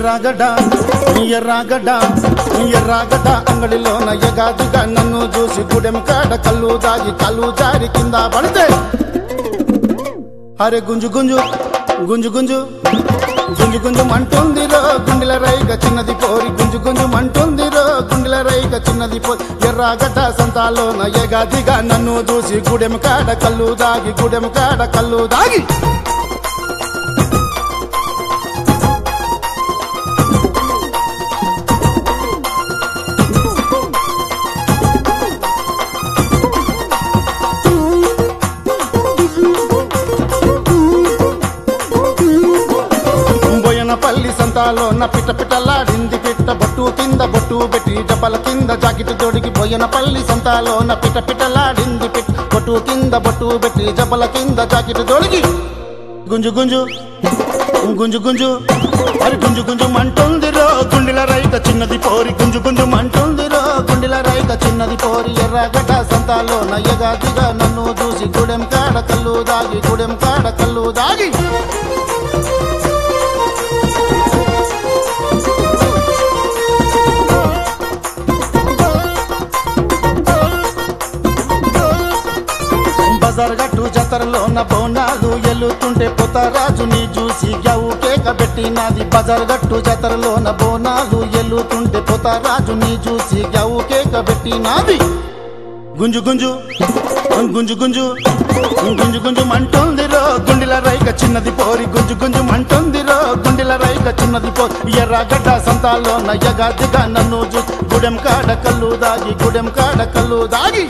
ఎర్రాగడ్డ ఎర్రాగడ్డ ఎర్రాగడ్డ అంగడిలోన ఎగాదిగా నన్ను చూసి గుడెం కాడ కళ్ళు దాగి కళ్ళు జారి కింద పడితే అరే గుంజు గుంజు గుంజు గుంజు గుంజు గుంజు మంటుందిరో గుండెల రైగ చిన్నది పోరి గుంజు గుంజు మంటుందిరో గుండెల రైగ చిన్నది పోరి ఎర్రాగడ్డ సంతాలోన ఎగాదిగా నన్ను చూసి గుడెం కాడ కళ్ళు దాగి గుడెం కాడ కళ్ళు దాగి బోయనపల్లి సంతాలో నా పిట్ట పిట్టలాడింది పిట్ట బొట్టు కింద బొట్టు పెట్టి జపల కింద జాకెట్ తొడిగి బోయనపల్లి సంతాలో నా పిట్ట పిట్టలాడింది పిట్ట బొట్టు కింద బొట్టు పెట్టి జపల కింద జాకెట్ తొడిగి గుంజు గుంజు గుంజు గుంజు మరి గుంజు గుంజు మంటుందిరో గుండెల రైక చిన్నది పోరి గుంజు గుంజు మంటుందిరో గుండెల రైక చిన్నది పోరి ఎర్రగడ్డ సంతాలో నయ్యగాదిగా నన్ను చూసి గుడెం కాడ కళ్ళు దాగి గుడెం కాడ కళ్ళు దాగి బజార్ గట్టు జాతరలో నా బోనాలు ఎల్లుతుంటే పోతారాజుని చూసి గవు కేక పెట్టినది బజార్ గట్టు జాతరలో నా బోనాలు ఎల్లుతుంటే పోతారాజుని చూసి గవు కేక పెట్టినది గుంజు గుంజు గుంజు గుంజు గుంజు గుంజు మంటుందిరో గుండెల రైక చిన్నది పోరి గుంజు గుంజు మంటుందిరో గుండెల రైక చిన్నది పోరి ఎర్రగడ్డ సంతాల్లో నయ్యగాదిగా నన్ను చూసి గుడెం కాడ కళ్ళు దాగి గుడెం కాడ కళ్ళు దాగి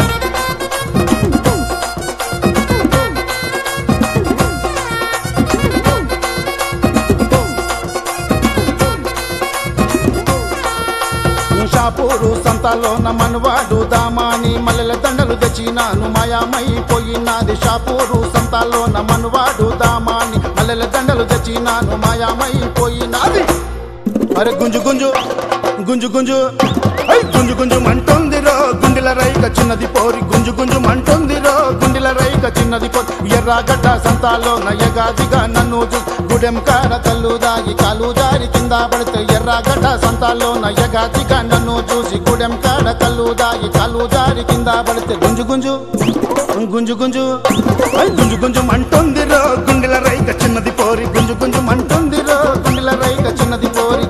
షాపూరు సంతాలోన మనవాడు దామాని మల్లెల దండలు తెచ్చినాను మాయామైపోయినాది షాపూరు సంతాలోన మనవాడు దామాని మల్లెల దండలు తెచ్చినాను మాయామైపోయినాది అరే గుంజు గుంజు గుంజు గుంజు ఐ గుంజు గుంజు మంటుందిరో గుండెల రైక చిన్నది పోరి గుంజు గుంజు మంటుందిరో గుండెల రైక చిన్నది పోరి ఎర్రగడ్డ సంతాలో నయ్యగాదిగా నన్ను చూసి గుడెం కాడ కళ్ళు దాగి కాలు జారి కింద పడితే ఎర్రగడ్డ సంతాలో నయ్యగాదిగా నన్ను చూసి గుడెం కాడ కళ్ళు దాగి కాలు జారి కింద పడితే గుంజు గుంజు గుంజు గుంజు ఐ గుంజు గుంజు మంటుందిరో గుండెల రైక చిన్నది పోరి గుంజు గుంజు మంటుందిరో గుండెల రైక చిన్నది పోరి